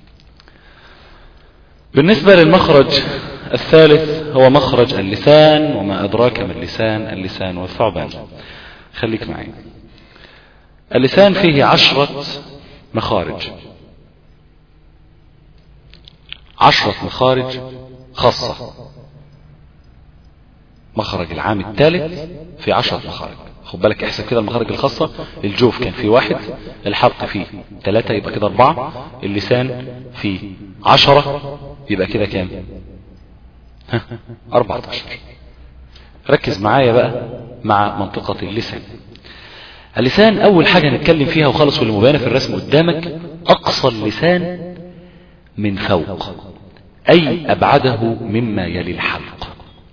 بالنسبة للمخرج الثالث هو مخرج اللسان وما أدراك ما اللسان اللسان والثعبان خليك معي اللسان فيه عشرة مخارج عشرة مخارج خاصة مخرج العام الثالث في عشرة مخارج خد بالك احسب كده المخارج الخاصة الجوف كان فيه واحد الحلق فيه ثلاثة يبقى كده أربعة اللسان فيه عشرة يبقى كده كام أربعة عشر ركز معايا بقى مع منطقة اللسان اللسان أول حاجة نتكلم فيها وخلص واللي مبينة في الرسم قدامك أقصى اللسان من فوق أي أبعده مما يلي الحلق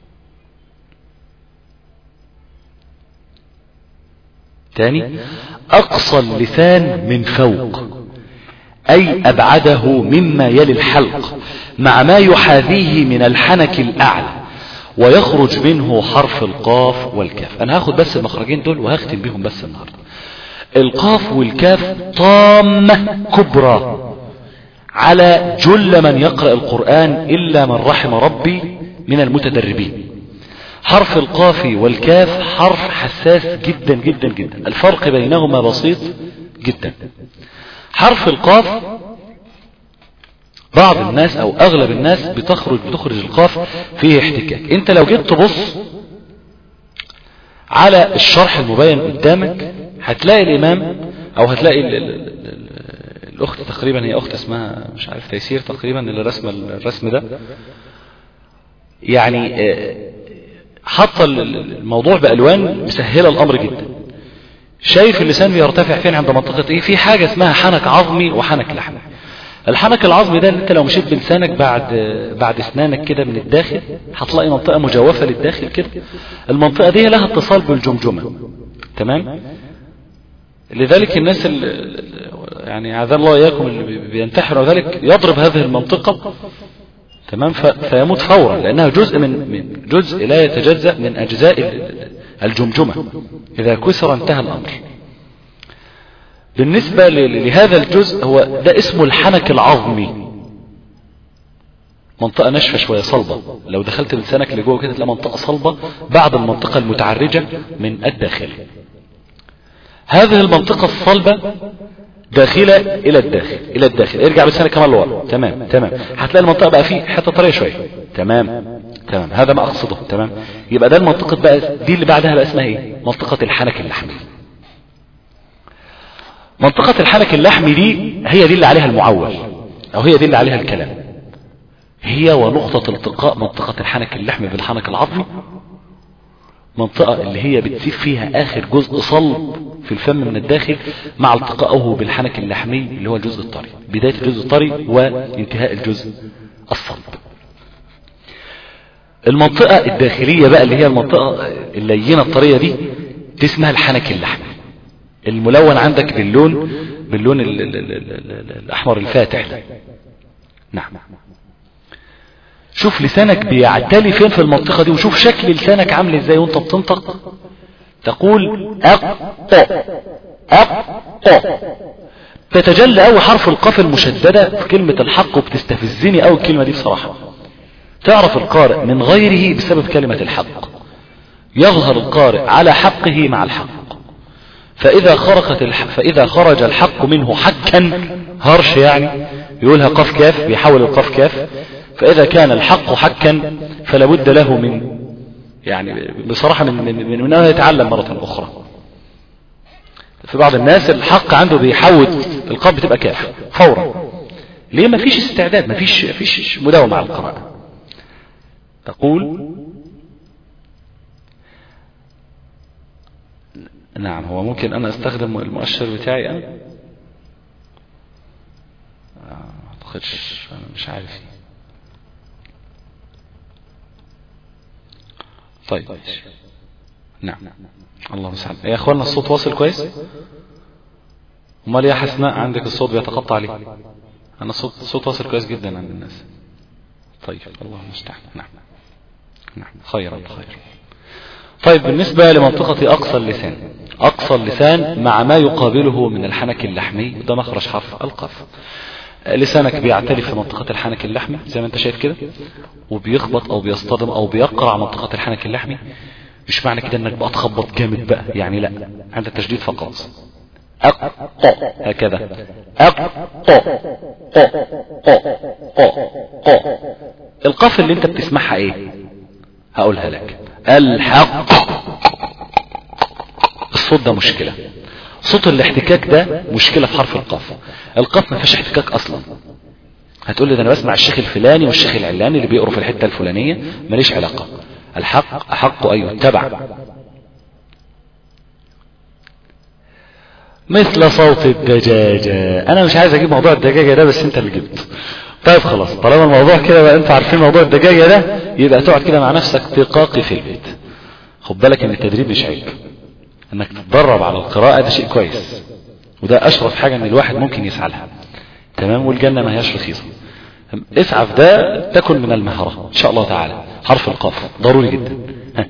تاني أقصى اللسان من فوق أي أبعده مما يلي الحلق مع ما يحاذيه من الحنك الأعلى ويخرج منه حرف القاف والكاف أنا هاخد بس المخرجين دول وهختم بهم بس النهاردة القاف والكاف طامة كبرى على جل من يقرأ القرآن إلا من رحم ربي من المتدربين حرف القاف والكاف حرف حساس جدا جدا جدا الفرق بينهما بسيط جدا حرف القاف بعض الناس او اغلب الناس بتخرج بتخرج القاف فيه احتكاك انت لو جيت تبص على الشرح المبين قدامك هتلاقي الامام او هتلاقي ال ال ال الاخت تقريبا هي اخت اسمها مش عارف تيسير تقريبا اللي رسم الرسم ده يعني حاطه الموضوع بالوان مسهله الامر جدا شايف اللسان بيرتفع فين عند منطقة ايه في حاجة اسمها حنك عظمي وحنك لحمي الحنك العظمي ده اللي انت لو مشيت بلسانك بعد بعد اسنانك كده من الداخل هتلاقي منطقة مجوفة للداخل كده المنطقة دي لها اتصال بالجمجمة تمام لذلك الناس اللي يعني عذاب الله اياكم اللي بينتحروا ذلك يضرب هذه المنطقة تمام فيموت فورا لانها جزء من من جزء لا يتجزأ من اجزاء الجمجمة اذا كسر انتهى الامر بالنسبة لهذا الجزء هو ده اسمه الحنك العظمي منطقة ناشفة شوية صلبة لو دخلت بلسانك لجوه كده تلاقي منطقة صلبة بعد المنطقة المتعرجة من الداخل هذه المنطقة الصلبة داخلة الى الداخل الى الداخل ارجع بلسانك كمان لورا تمام تمام هتلاقي المنطقة بقى فيه حتة طرية شوية تمام تمام هذا ما اقصده تمام يبقى ده المنطقة بقى دي اللي بعدها بقى اسمها ايه منطقة الحنك اللحمي منطقة الحنك اللحمي دي هي دي اللي عليها المعول او هي دي اللي عليها الكلام هي ونقطة التقاء منطقة الحنك اللحمي بالحنك العظمي منطقة اللي هي بتسيب فيها اخر جزء صلب في الفم من الداخل مع التقائه بالحنك اللحمي اللي هو الجزء الطري بداية الجزء الطري وانتهاء الجزء الصلب المنطقة الداخلية بقى اللي هي المنطقة اللينة الطرية دي دي اسمها الحنك اللحمي الملون عندك باللون باللون ال ال ال ال ال الاحمر الفاتح ده نعم شوف لسانك بيعتلي فين في المنطقة دي وشوف شكل لسانك عامل ازاي وانت بتنطق تقول أق أق تتجلى أول حرف القاف المشددة في كلمة الحق وبتستفزني أول الكلمة دي بصراحة تعرف القارئ من غيره بسبب كلمة الحق يظهر القارئ على حقه مع الحق فإذا خرجت الح... فإذا خرج الحق منه حكا هرش يعني يقولها قف كاف بيحول القف كاف فإذا كان الحق حكا فلا بد له من يعني بصراحة من من من, من أنه يتعلم مرة أخرى في بعض الناس الحق عنده بيحول القاف بتبقى كاف فورا ليه ما فيش استعداد ما فيش فيش مداومة على القراءة تقول نعم هو ممكن أنا أستخدم المؤشر بتاعي أنا ما أعتقدش أنا مش عارف طيب نعم الله المستعان يا اخوانا الصوت واصل كويس امال يا حسناء عندك الصوت بيتقطع ليه انا الصوت الصوت واصل كويس جدا عند الناس طيب الله المستعان نعم نعم خيرا خير طيب بالنسبة لمنطقة أقصى اللسان أقصى اللسان مع ما يقابله من الحنك اللحمي ده مخرج حرف القاف لسانك بيعتلي في منطقة الحنك اللحمي زي ما انت شايف كده وبيخبط او بيصطدم او بيقرع منطقة الحنك اللحمي مش معنى كده انك بقى تخبط جامد بقى يعني لا عند التشديد فقط أق هكذا أق القاف اللي انت بتسمعها ايه هقولها لك الحق الصوت ده مشكلة صوت الاحتكاك ده مشكلة في حرف القاف القاف ما فيش احتكاك اصلا هتقول لي ده انا بسمع الشيخ الفلاني والشيخ العلاني اللي بيقروا في الحتة الفلانية ماليش علاقة الحق احق ان يتبع مثل صوت الدجاجة انا مش عايز اجيب موضوع الدجاجة ده بس انت اللي جبت طيب خلاص طالما الموضوع كده بقى انتوا عارفين موضوع الدجاجة ده يبقى تقعد كده مع نفسك تقاقي في البيت خد بالك ان التدريب مش عيب انك تتدرب على القراءة ده شيء كويس وده اشرف حاجة ان الواحد ممكن يسعى لها تمام والجنة ما هياش رخيصة اسعى في ده تكن من المهرة ان شاء الله تعالى حرف القاف ضروري جدا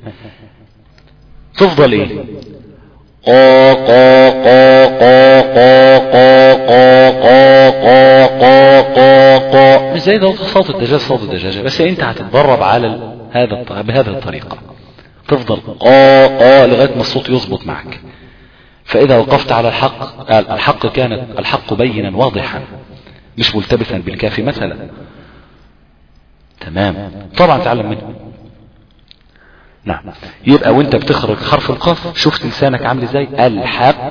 تفضل ايه قا قا قا قا قا قا قا قا قا قا قا مش زي ده صوت الدجاج صوت الدجاجة بس انت هتتدرب على هذا بهذه الطريقة تفضل قا قا لغاية ما الصوت يظبط معك فإذا وقفت على الحق الحق كان الحق بينا واضحا مش ملتبسا بالكاف مثلا تمام طبعا تعلم منه نعم يبقى وانت بتخرج حرف القاف شفت لسانك عامل ازاي الحق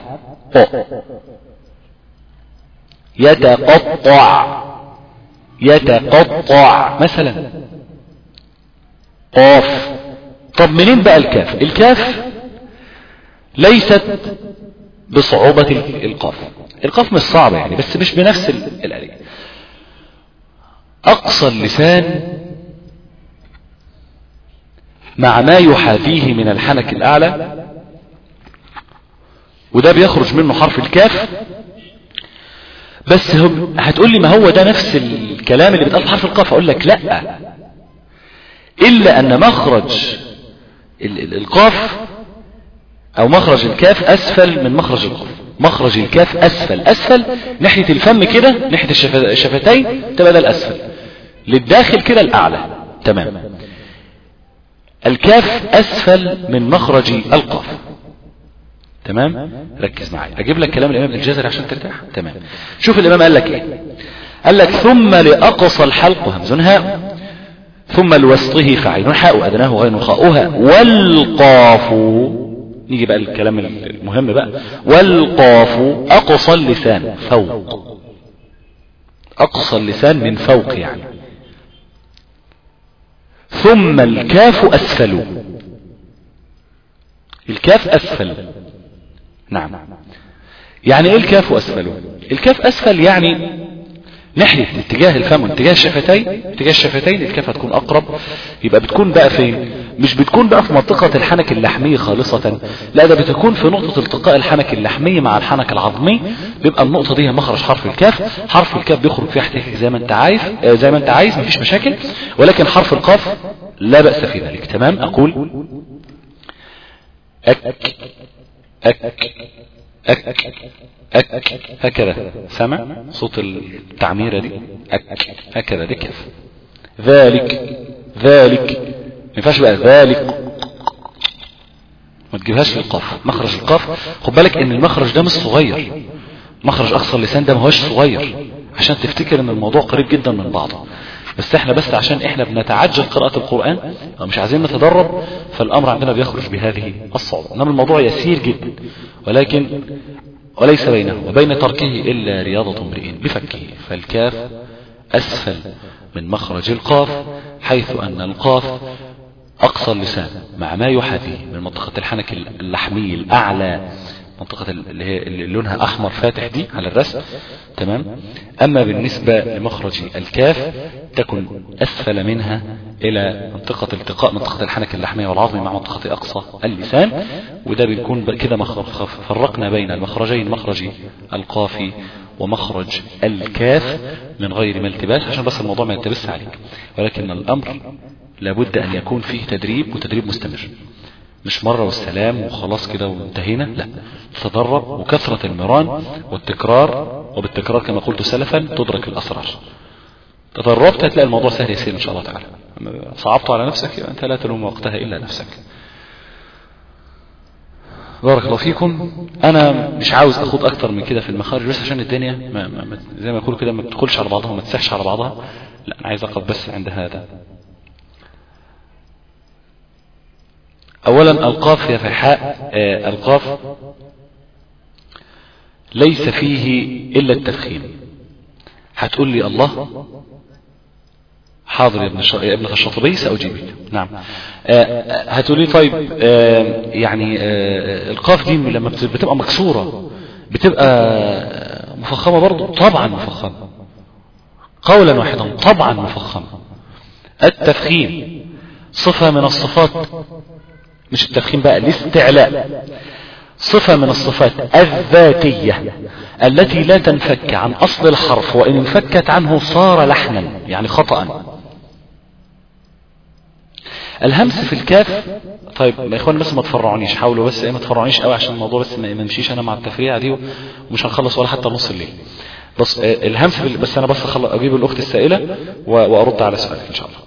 يتقطع يتقطع مثلا قاف طب منين بقى الكاف الكاف ليست بصعوبة القاف القاف مش صعبة يعني بس مش بنفس الآلية أقصى اللسان مع ما يحاذيه من الحنك الأعلى وده بيخرج منه حرف الكاف بس هم هتقول لي ما هو ده نفس الكلام اللي بيتقال في حرف القاف اقول لك لا الا ان مخرج القاف او مخرج الكاف اسفل من مخرج القاف مخرج الكاف اسفل اسفل ناحية الفم كده ناحية الشفتين تبقى ده الاسفل للداخل كده الاعلى تمام الكاف اسفل من مخرج القاف تمام ركز معايا اجيب لك كلام الامام الجزري عشان ترتاح تمام شوف الامام قال لك ايه قال لك ثم لاقصى الحلق همز هاء ثم لوسطه فعين حاء ادناه غين خاؤها والقاف نيجي بقى الكلام المهم بقى والقاف اقصى اللسان فوق اقصى اللسان من فوق يعني ثم الكاف اسفل الكاف اسفل نعم يعني ايه الكاف اسفل الكاف اسفل يعني ناحية اتجاه الفم واتجاه الشفتين اتجاه الشفتين الكاف هتكون اقرب يبقى بتكون بقى فين مش بتكون بقى في منطقة الحنك اللحمي خالصة لا ده بتكون في نقطة التقاء الحنك اللحمي مع الحنك العظمي بيبقى النقطة دي مخرج حرف الكاف حرف الكاف بيخرج فيها احتكاك زي ما انت عايز زي ما انت عايز مفيش مشاكل ولكن حرف القاف لا بأس في ذلك تمام اقول أك أك أك أك هكذا سمع صوت التعميرة دي أك هكذا دي كيف ذلك ذلك ما ينفعش بقى ذلك ما تجيبهاش للقاف مخرج القاف خد بالك ان المخرج ده مش صغير مخرج اقصى اللسان ده ما هوش صغير عشان تفتكر ان الموضوع قريب جدا من بعضه بس احنا بس عشان احنا بنتعجل قراءة القرآن مش عايزين نتدرب فالامر عندنا بيخرج بهذه الصعوبة انما الموضوع يسير جدا ولكن وليس بينه وبين تركه الا رياضة امرئ بفكه فالكاف اسفل من مخرج القاف حيث ان القاف اقصى اللسان مع ما يحاذيه من منطقة الحنك اللحمي الاعلى منطقة اللي هي اللي لونها احمر فاتح دي على الرسم تمام اما بالنسبة لمخرج الكاف تكن اسفل منها الى منطقة التقاء منطقة الحنك اللحمية والعظمي مع منطقة اقصى اللسان وده بيكون كده فرقنا بين المخرجين مخرج القاف ومخرج الكاف من غير ما التباس عشان بس الموضوع ما يلتبس عليك ولكن الامر لابد ان يكون فيه تدريب وتدريب مستمر مش مرة والسلام وخلاص كده وانتهينا لا تدرب وكثرة المران والتكرار وبالتكرار كما قلت سلفا تدرك الأسرار تدربت هتلاقي الموضوع سهل يسير إن شاء الله تعالى صعبته على نفسك أنت لا تلوم وقتها إلا نفسك بارك الله فيكم انا مش عاوز اخوض اكتر من كده في المخارج بس عشان الدنيا ما ما زي ما يقولوا كده ما تدخلش على بعضها وما تسحش على بعضها لا انا عايز اقف بس عند هذا اولا القاف يا فحاء آه القاف ليس فيه الا التفخيم هتقول لي الله حاضر يا ابن يا ابنة الشاطبي سأجيبك نعم آه هتقول لي طيب آه يعني آه القاف دي لما بتبقى مكسورة بتبقى مفخمة برضه طبعا مفخمة قولا واحدا طبعا مفخمة التفخيم صفة من الصفات مش التفخيم بقى الاستعلاء صفة من الصفات الذاتية التي لا تنفك عن أصل الحرف وإن انفكت عنه صار لحنا يعني خطأ الهمس في الكاف طيب يا اخوان بس ما تفرعونيش حاولوا بس ايه ما تفرعونيش قوي عشان الموضوع بس ما يمشيش انا مع التفريعه دي ومش هنخلص ولا حتى نص الليل بس آه الهمس في بس انا بس اجيب الاخت السائله وارد على سؤالك ان شاء الله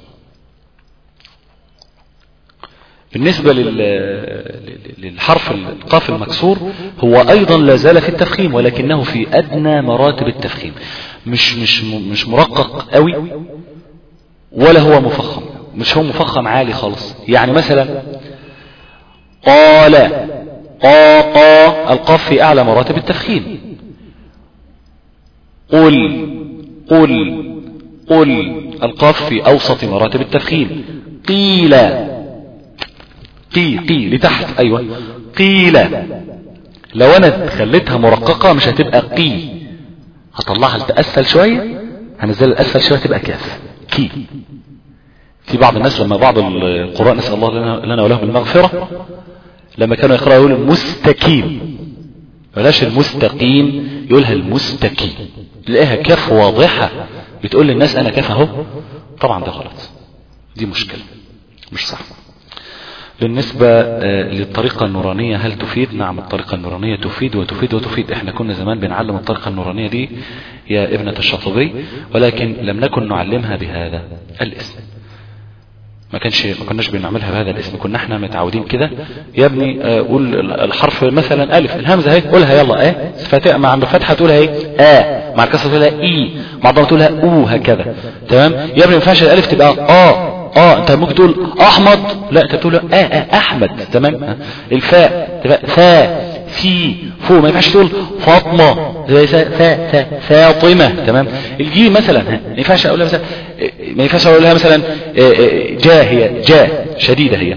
بالنسبة للحرف القاف المكسور هو أيضا لا زال في التفخيم ولكنه في أدنى مراتب التفخيم مش مش مش مرقق قوي ولا هو مفخم مش هو مفخم عالي خالص يعني مثلا قال قا قا القاف في أعلى مراتب التفخيم قل قل قل القاف في أوسط مراتب التفخيم قيل قي قي لتحت ايوه قيل لو انا خليتها مرققة مش هتبقى قي هطلعها لتأسفل شوية هنزلها لأسفل شوية تبقى كاف كي في بعض الناس لما بعض القراء نسأل الله لنا ولهم المغفرة لما كانوا يقرأوا يقولوا المستكيم بلاش المستقيم يقولها المستكيم تلاقيها كاف واضحة بتقول للناس انا كاف اهو طبعا ده غلط دي مشكلة مش صح بالنسبة للطريقة النورانية هل تفيد نعم الطريقة النورانية تفيد وتفيد وتفيد احنا كنا زمان بنعلم الطريقة النورانية دي يا ابنة الشاطبي ولكن لم نكن نعلمها بهذا الاسم ما كانش ما كناش بنعملها بهذا الاسم كنا احنا متعودين كده يا ابني قول الحرف مثلا الف الهمزه اهي قولها يلا ايه فاتحه مع الفتحه تقولها ايه اه مع الكسره تقولها اي مع الضمه تقولها او هكذا تمام يا ابني ما ينفعش الالف تبقى اه اه انت ممكن تقول احمد لا انت بتقول اه اه احمد تمام الفاء تبقى فا في فو ما ينفعش تقول فاطمه زي فا فا فاطمه تمام الجيم مثلا ما ينفعش اقولها مثلا ما ينفعش اقولها مثلا جا هي جا شديده هي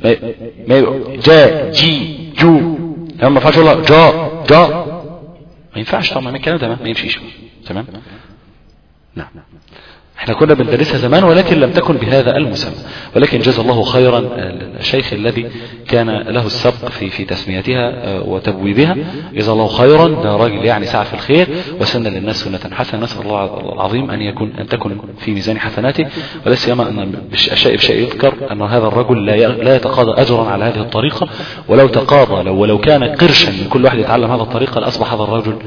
جا جي جو تمام ما ينفعش اقولها جا جا ما ينفعش طبعا الكلام ده ما يمشيش تمام نعم احنا كنا بندرسها زمان ولكن لم تكن بهذا المسمى ولكن جزا الله خيرا الشيخ الذي كان له السبق في في تسميتها وتبويبها جزا الله خيرا ده راجل يعني سعى في الخير وسن للناس سنة حسنة نسأل الله العظيم أن يكون أن تكن في ميزان حسناته ولا سيما أن الشيء بشيء يذكر أن هذا الرجل لا لا يتقاضى أجرا على هذه الطريقة ولو تقاضى لو ولو كان قرشا من كل واحد يتعلم هذا الطريقة لأصبح هذا الرجل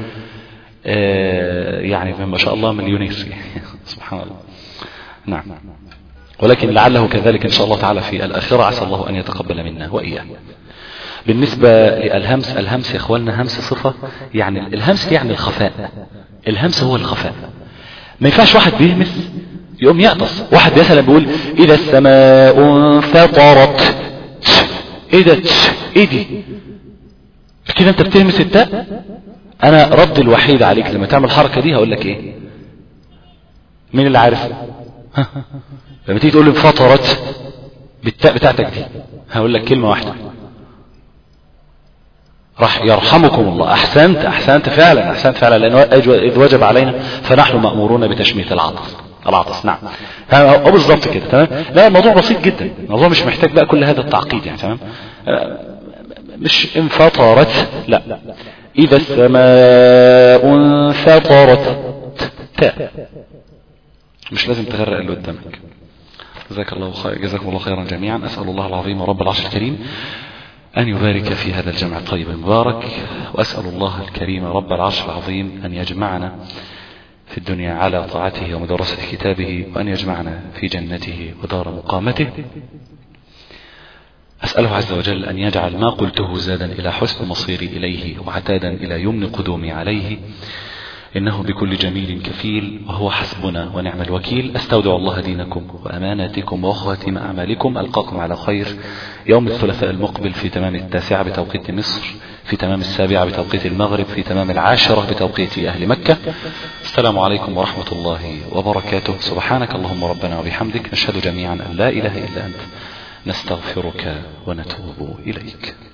يعني ما شاء الله مليونير سبحان الله نعم ولكن لعله كذلك إن شاء الله تعالى في الآخرة عسى الله أن يتقبل منا وإياه بالنسبة للهمس الهمس يا اخواننا همس صفة يعني الهمس يعني الخفاء الهمس هو الخفاء ما ينفعش واحد بيهمس يقوم يعطس واحد مثلا بيقول اذا السماء انفطرت ايه ده ايه دي كده انت بتهمس التاء انا رد الوحيد عليك لما تعمل الحركة دي هقول لك ايه مين اللي عارف ها؟ لما تيجي تقول لي انفطرت بالتاء بتاعتك دي هقول لك كلمة واحدة راح يرحمكم الله احسنت احسنت فعلا احسنت فعلا لانه اذ وجب علينا فنحن مامورون بتشميت العطس العطس نعم هو بالظبط كده تمام لا الموضوع بسيط جدا الموضوع مش محتاج بقى كل هذا التعقيد يعني تمام مش انفطرت لا اذا السماء انفطرت تاء مش لازم تغرق اللي قدامك جزاك الله خير جزاكم الله خيرا جميعا اسال الله العظيم رب العرش الكريم أن يبارك في هذا الجمع الطيب المبارك وأسأل الله الكريم رب العرش العظيم أن يجمعنا في الدنيا على طاعته ومدرسة كتابه وأن يجمعنا في جنته ودار مقامته أسأله عز وجل أن يجعل ما قلته زادا إلى حسن مصيري إليه وعتادا إلى يمن قدومي عليه إنه بكل جميل كفيل وهو حسبنا ونعم الوكيل أستودع الله دينكم وأماناتكم وأخواتم أعمالكم ألقاكم على خير يوم الثلاثاء المقبل في تمام التاسعة بتوقيت مصر في تمام السابعة بتوقيت المغرب في تمام العاشرة بتوقيت أهل مكة السلام عليكم ورحمة الله وبركاته سبحانك اللهم ربنا وبحمدك نشهد جميعا أن لا إله إلا أنت نستغفرك ونتوب إليك